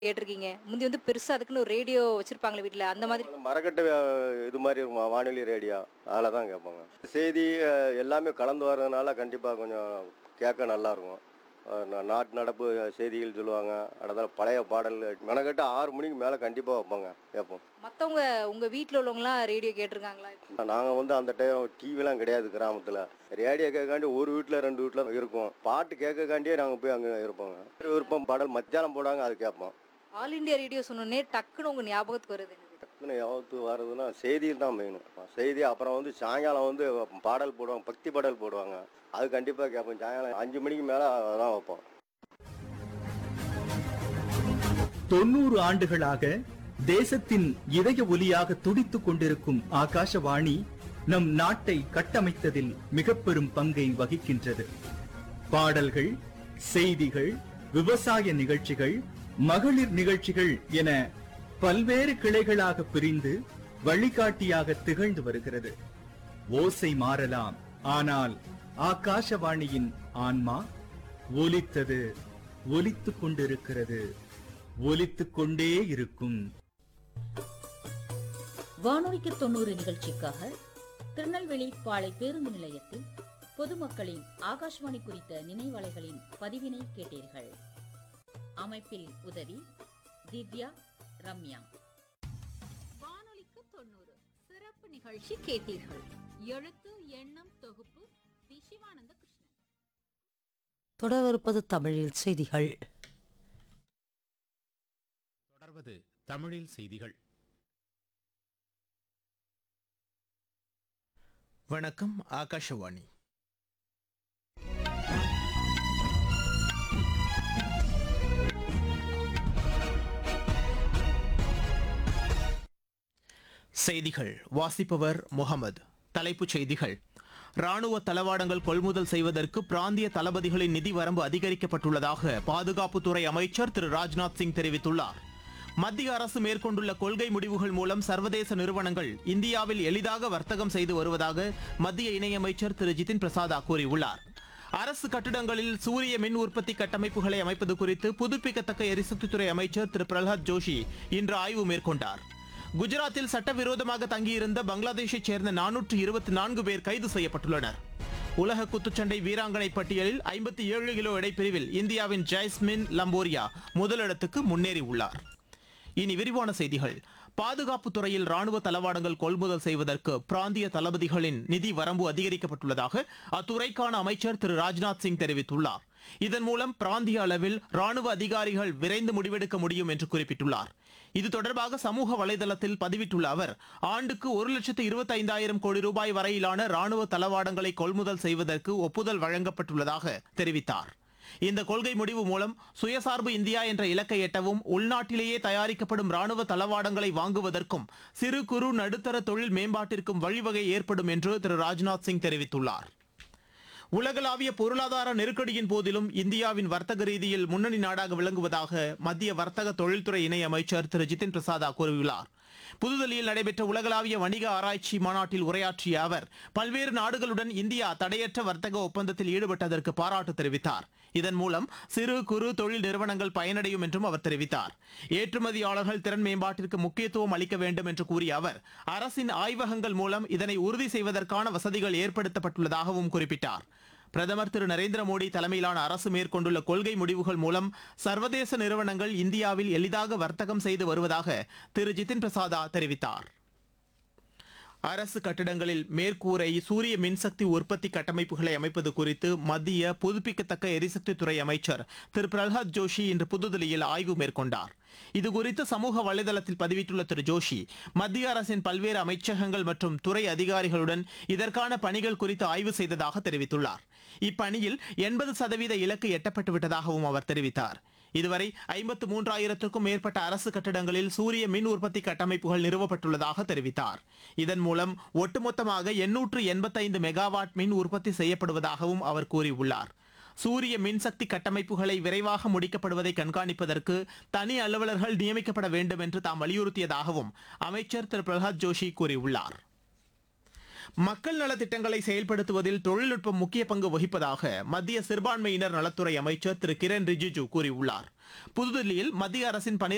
கேட்டிருக்கீங்க முந்தி வந்து பெருசா அதுக்குன்னு ஒரு ரேடியோ வச்சிருப்பாங்களே வீட்ல அந்த மாதிரி அந்த மரக்கட்டை அஹ், இது மாதிரி இருக்கும் வானொலி ரேடியோ அதில் தான் கேட்பாங்க செய்தி அஹ், எல்லாமே கலந்து வர்றதுனால கண்டிப்பாக கொஞ்சம் கேட்க நல்லா இருக்கும் அஹ், நா- நாட்டு நடப்பு செய்திகள் சொல்லுவாங்க அடுத்த பழைய பாடல் மெனக்கட்டு ஆறு மணிக்கு மேலே கண்டிப்பாக வைப்பாங்க கேட்போம் மத்தவங்க உங்க வீட்ல உள்ளவங்கலாம் ரேடியோ கேட்டிருக்காங்களா நாங்கள் வந்து அந்த டைம் டிவிலாம் கிடையாது கிராமத்தில் ரேடியோ கேட்காண்டி ஒரு வீட்டில் ரெண்டு வீட்டில் இருக்கும் பாட்டு கேட்கக்காண்டியே நாங்கள் போய் அங்கே இருப்போங்க விருப்பம் பாடல் மத்தியானம் போடாங்க அது கேட்போம் ஆல் இந்தியா ரேடியோ சொன்னோன்னே டக்குன்னு உங்க ஞாபகத்துக்கு வருது எனக்கு. டக்குன்னு யாவத்து வர்றதுன்னா செய்தியில் தான் மெயின் செய்தி அப்புறம் வந்து சாயங்காலம் வந்து பாடல் போடுவாங்க பக்தி பாடல் போடுவாங்க அது கண்டிப்பாக கேட்போம் சாயங்காலம் அஞ்சு மணிக்கு மேலே தான் வைப்போம் தொண்ணூறு ஆண்டுகளாக தேசத்தின் இதய ஒலியாக துடித்துக் கொண்டிருக்கும் ஆகாஷவாணி நம் நாட்டை கட்டமைத்ததில் மிக பெரும் பங்கை வகிக்கின்றது பாடல்கள் செய்திகள் விவசாய நிகழ்ச்சிகள் மகளிர் நிகழ்ச்சிகள் என பல்வேறு கிளைகளாக பிரிந்து வழிகாட்டியாக திகழ்ந்து வருகிறது ஓசை மாறலாம் ஆனால் ஆகாஷவாணியின் ஆன்மா ஒலித்தது ஒலித்துக் கொண்டிருக்கிறது ஒலித்துக் கொண்டே இருக்கும் வானொலிக்கு தொண்ணூறு நிகழ்ச்சிக்காக திருநெல்வேலி பாளை பேருந்து நிலையத்தில் பொதுமக்களின் ஆகாஷ்வாணி குறித்த நினைவலைகளின் பதிவினை கேட்டீர்கள் அமைப்பில் உதவி திவ்யா ரம்யா வானொலிக்கு தொண்ணூறு சிறப்பு நிகழ்ச்சி கேட்டீர்கள் எழுத்து எண்ணம் தொகுப்பு தி சிவானந்த கிருஷ்ணன் தொடர்வது தமிழில் செய்திகள் தொடர்வது தமிழில் செய்திகள் வணக்கம் ஆகாஷவாணி செய்திகள் வாசிப்பவர் முகமது தலைப்புச் செய்திகள் ராணுவ தளவாடங்கள் கொள்முதல் செய்வதற்கு பிராந்திய தளபதிகளின் நிதி வரம்பு அதிகரிக்கப்பட்டுள்ளதாக பாதுகாப்புத்துறை அமைச்சர் திரு ராஜ்நாத் சிங் தெரிவித்துள்ளார் மத்திய அரசு மேற்கொண்டுள்ள கொள்கை முடிவுகள் மூலம் சர்வதேச நிறுவனங்கள் இந்தியாவில் எளிதாக வர்த்தகம் செய்து வருவதாக மத்திய இணையமைச்சர் திரு ஜிதின் பிரசாதா கூறியுள்ளார் அரசு கட்டிடங்களில் சூரிய மின் உற்பத்தி கட்டமைப்புகளை அமைப்பது குறித்து புதுப்பிக்கத்தக்க எரிசக்தித்துறை அமைச்சர் திரு பிரகலாத் ஜோஷி இன்று ஆய்வு மேற்கொண்டார் குஜராத்தில் சட்டவிரோதமாக தங்கியிருந்த பங்களாதேஷைச் சேர்ந்த நானூற்று இருபத்தி நான்கு பேர் கைது செய்யப்பட்டுள்ளனர் உலக குத்துச்சண்டை வீராங்கனை பட்டியலில் ஐம்பத்தி ஏழு கிலோ எடைப்பிரிவில் இந்தியாவின் ஜைஸ்மின் லம்போரியா முதலிடத்துக்கு முன்னேறி உள்ளார் இனி விரிவான செய்திகள் பாதுகாப்புத் துறையில் ராணுவ தளவாடங்கள் கொள்முதல் செய்வதற்கு பிராந்திய தளபதிகளின் நிதி வரம்பு அதிகரிக்கப்பட்டுள்ளதாக அத்துறைக்கான அமைச்சர் திரு ராஜ்நாத் சிங் தெரிவித்துள்ளார் இதன் மூலம் பிராந்திய அளவில் ராணுவ அதிகாரிகள் விரைந்து முடிவெடுக்க முடியும் என்று குறிப்பிட்டுள்ளார் இது தொடர்பாக சமூக வலைதளத்தில் பதிவிட்டுள்ள அவர் ஆண்டுக்கு ஒரு லட்சத்து இருபத்தி ஐந்தாயிரம் கோடி ரூபாய் வரையிலான ராணுவ தளவாடங்களை கொள்முதல் செய்வதற்கு ஒப்புதல் வழங்கப்பட்டுள்ளதாக தெரிவித்தார் இந்த கொள்கை முடிவு மூலம் சுயசார்பு இந்தியா என்ற இலக்கை எட்டவும் உள்நாட்டிலேயே தயாரிக்கப்படும் ராணுவ தளவாடங்களை வாங்குவதற்கும் சிறு குறு நடுத்தர தொழில் மேம்பாட்டிற்கும் வழிவகை ஏற்படும் என்று திரு ராஜ்நாத் சிங் தெரிவித்துள்ளார் உலகளாவிய பொருளாதார நெருக்கடியின் போதிலும் இந்தியாவின் வர்த்தக ரீதியில் முன்னணி நாடாக விளங்குவதாக மத்திய வர்த்தக தொழில்துறை இணை அமைச்சர் திரு ஜிதின் பிரசாதா கூறியுள்ளார் புதுதில்லியில் நடைபெற்ற உலகளாவிய வணிக ஆராய்ச்சி மாநாட்டில் உரையாற்றிய அவர் பல்வேறு நாடுகளுடன் இந்தியா தடையற்ற வர்த்தக ஒப்பந்தத்தில் ஈடுபட்டதற்கு பாராட்டு தெரிவித்தார் இதன் மூலம் சிறு குறு தொழில் நிறுவனங்கள் பயனடையும் என்றும் அவர் தெரிவித்தார் ஏற்றுமதியாளர்கள் திறன் மேம்பாட்டிற்கு முக்கியத்துவம் அளிக்க வேண்டும் என்று கூறிய அவர் அரசின் ஆய்வகங்கள் மூலம் இதனை உறுதி செய்வதற்கான வசதிகள் ஏற்படுத்தப்பட்டுள்ளதாகவும் குறிப்பிட்டார் பிரதமர் திரு நரேந்திர மோடி தலைமையிலான அரசு மேற்கொண்டுள்ள கொள்கை முடிவுகள் மூலம் சர்வதேச நிறுவனங்கள் இந்தியாவில் எளிதாக வர்த்தகம் செய்து வருவதாக திரு ஜிதின் பிரசாதா தெரிவித்தார் அரசு கட்டிடங்களில் மேற்கூரை சூரிய மின்சக்தி உற்பத்தி கட்டமைப்புகளை அமைப்பது குறித்து மத்திய புதுப்பிக்கத்தக்க எரிசக்தித்துறை அமைச்சர் திரு பிரகலாத் ஜோஷி இன்று புதுதில்லியில் ஆய்வு மேற்கொண்டார் இதுகுறித்து சமூக வலைதளத்தில் பதிவிட்டுள்ள திரு ஜோஷி மத்திய அரசின் பல்வேறு அமைச்சகங்கள் மற்றும் துறை அதிகாரிகளுடன் இதற்கான பணிகள் குறித்து ஆய்வு செய்ததாக தெரிவித்துள்ளார் இப்பணியில் எண்பது சதவீத இலக்கு எட்டப்பட்டு விட்டதாகவும் அவர் தெரிவித்தார் இதுவரை ஐம்பத்து மூன்றாயிரத்திற்கும் மேற்பட்ட அரசு கட்டடங்களில் சூரிய மின் உற்பத்தி கட்டமைப்புகள் நிறுவப்பட்டுள்ளதாக தெரிவித்தார் இதன் மூலம் ஒட்டுமொத்தமாக எண்ணூற்று எண்பத்தைந்து மெகாவாட் மின் உற்பத்தி செய்யப்படுவதாகவும் அவர் கூறியுள்ளார் சூரிய மின்சக்தி கட்டமைப்புகளை விரைவாக முடிக்கப்படுவதை கண்காணிப்பதற்கு தனி அலுவலர்கள் நியமிக்கப்பட வேண்டும் என்று தாம் வலியுறுத்தியதாகவும் அமைச்சர் திரு பிரகலாத் ஜோஷி கூறியுள்ளார் மக்கள் நலத்திட்டங்களை செயல்படுத்துவதில் தொழில்நுட்பம் முக்கிய பங்கு வகிப்பதாக மத்திய சிறுபான்மையினர் நலத்துறை அமைச்சர் திரு கிரண் ரிஜிஜு கூறியுள்ளார் புதுதில்லியில் மத்திய அரசின் பனிரெண்டு